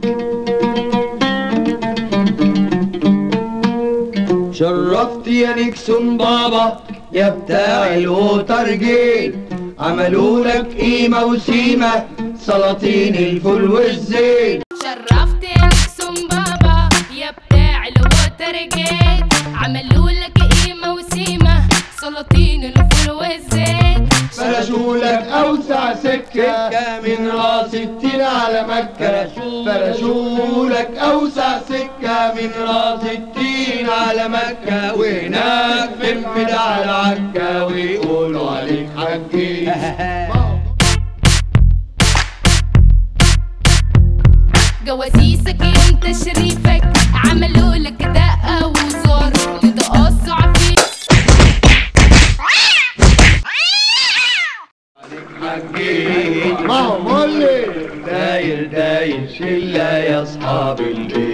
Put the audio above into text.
شرفت يا نيكسون بابا يا بتاع الوتر جيت عملوا لك قيمة وسيمة سلاطين الفول والزيت شرفت يا نيكسون بابا يا بتاع الوتر جيت عملوا لك قيمة وسيمة سلاطين الفول والزيت فرشوا لك أوسع سكة من راس التين على مكة فرشوا لك أوسع سكة من راس التين على مكة وهناك في البدع على عكا ويقولوا عليك حكي جواسيسك يوم تشريفك عملوا لك دقة وزور يتقصوا فيك حكيت ما هو مولي داير داير شلة يا أصحاب البيت